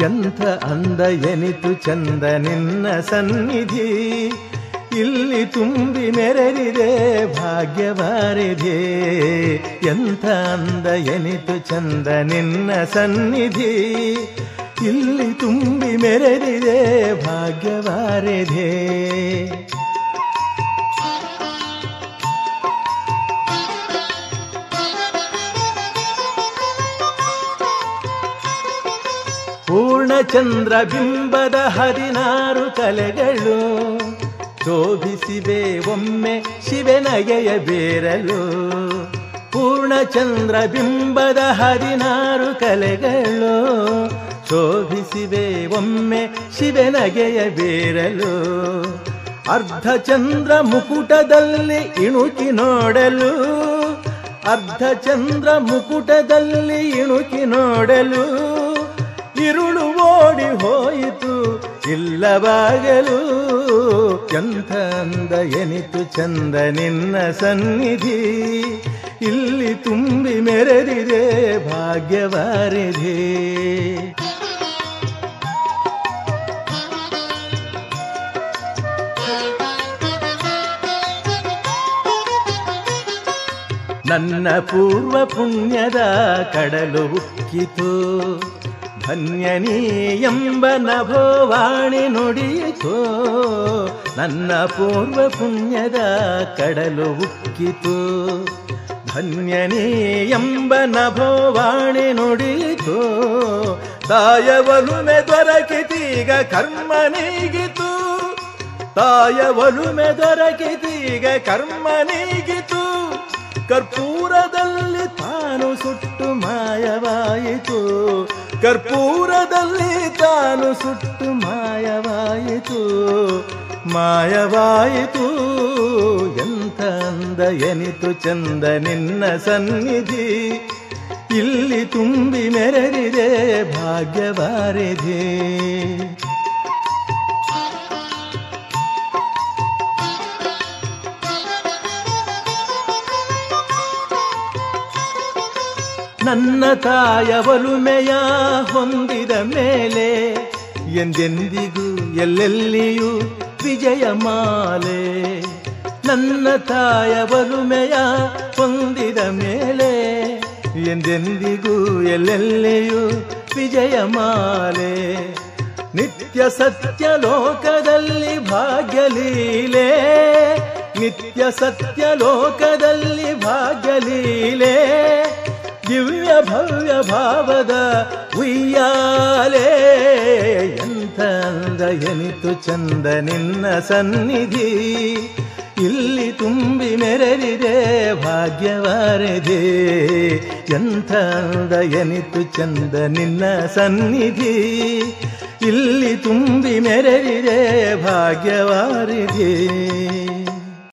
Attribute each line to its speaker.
Speaker 1: ಎಂಥ ಅಂದ ಎನಿತು ಚಂದ ನಿನ್ನ ಸನ್ನಿಧಿ ಇಲ್ಲಿ ತುಂಬಿ ಮೆರೆದಿದೆ ಭಾಗ್ಯವಾರಿದೆ ಎಂಥ ಅಂದ ಎನಿತು ಚಂದ ನಿನ್ನ ಸನ್ನಿಧಿ ಇಲ್ಲಿ ತುಂಬಿ ಮೆರೆದಿದೆ ಭಾಗ್ಯವಾರಿದೆ ಪೂರ್ಣಚಂದ್ರ ಬಿಂಬದ ಹದಿನಾರು ಕಲೆಗಳು ಶೋಭಿಸಿವೆ ಒಮ್ಮೆ ಶಿವನಗೆಯ ಬೇರಲು ಪೂರ್ಣಚಂದ್ರ ಬಿಂಬದ ಹದಿನಾರು ಕಲೆಗಳು ಶೋಭಿಸಿವೆ ಒಮ್ಮೆ ಶಿವನಗೆಯ ಬೇರಲು ಅರ್ಧ ಚಂದ್ರ ಮುಕುಟದಲ್ಲಿ ಇಣುಕಿ ನೋಡಲು ಅರ್ಧ ಚಂದ್ರ ಮುಕುಟದಲ್ಲಿ ಇಣುಕಿ ನೋಡಲು ಇರುಳು ಓಡಿ ಹೋಯಿತು ಇಲ್ಲವಾಗಲು ಎಂಥ ಅಂದ ಎನಿತು ಚಂದ ನಿನ್ನ ಸನ್ನಿಧಿ ಇಲ್ಲಿ ತುಂಬಿ ಮೆರೆದಿದೆ ಭಾಗ್ಯವಾರಿದೆ ನನ್ನ ಪೂರ್ವ ಪುಣ್ಯದ ಕಡಲು ಉಕ್ಕಿತು ಧನ್ಯನೀ ಎಂಬ ನಭೋವಾಣಿ ನುಡಿಯಿತು ನನ್ನ ಪೂರ್ವ ಪುಣ್ಯದ ಕಡಲು ಉಕ್ಕಿತು ಧನ್ಯನೀ ಎಂಬ ನಭೋವಾಣಿ ನುಡಿಯಿತು ತಾಯ ಒಲುಮೆ ದೊರಕಿತೀಗ ಕರ್ಮ ನೀಗಿತು ತಾಯ ಒಲುಮೆ ದೊರಕಿತೀಗ ಕರ್ಮ ನೀಗಿತು ಕರ್ಪೂರದಲ್ಲಿ ತಾನು ಸುಟ್ಟು ಮಾಯವಾಯಿತು ಕರ್ಪೂರದಲ್ಲಿ ತಾನು ಸುಟ್ಟು ಮಾಯವಾಯಿತು ಮಾಯವಾಯಿತು ಎಂಥ ಅಂದ ಎನಿತು ಚಂದ ನಿನ್ನ ಸನ್ನಿಧಿ ಇಲ್ಲಿ ತುಂಬಿ ಮೆರೆದಿದೆ ಭಾಗ್ಯವಾರಿದೆ ನನ್ನ ತಾಯ ಒಲುಮೆಯ ಹೊಂದಿದ ಮೇಲೆ ಎಂದೆಂದಿಗೂ ಎಲ್ಲೆಲ್ಲಿಯೂ ವಿಜಯ ಮಾಲೆ ನನ್ನ ತಾಯ ಒಲುಮೆಯ ಹೊಂದಿದ ಮೇಲೆ ಎಂದೆಂದಿಗೂ ಎಲ್ಲೆಲ್ಲಿಯೂ ವಿಜಯ ಮಾಲೆ ನಿತ್ಯ ಸತ್ಯ ಲೋಕದಲ್ಲಿ ಭಾಗ್ಯಲೀಲೆ ನಿತ್ಯ ಸತ್ಯ ಲೋಕದಲ್ಲಿ ಭಾಗ್ಯಲೀಲೆ ದಿವ್ಯ ಭವ್ಯ ಭಾವದ ಉಯ್ಯಾಲೆ ಎಂಥ ಅಂದ ಎನಿತು ಚಂದ ನಿನ್ನ ಸನ್ನಿಧಿ ಇಲ್ಲಿ ತುಂಬಿ ಮೆರೆದಿದೆ ಭಾಗ್ಯವಾರಿದೆ ಎಂಥ ಅಂದ ಎನಿತು ಚಂದ ನಿನ್ನ ಸನ್ನಿಧಿ ಇಲ್ಲಿ ತುಂಬಿ ಮೆರೆದಿದೆ ಭಾಗ್ಯವಾರಿದೆ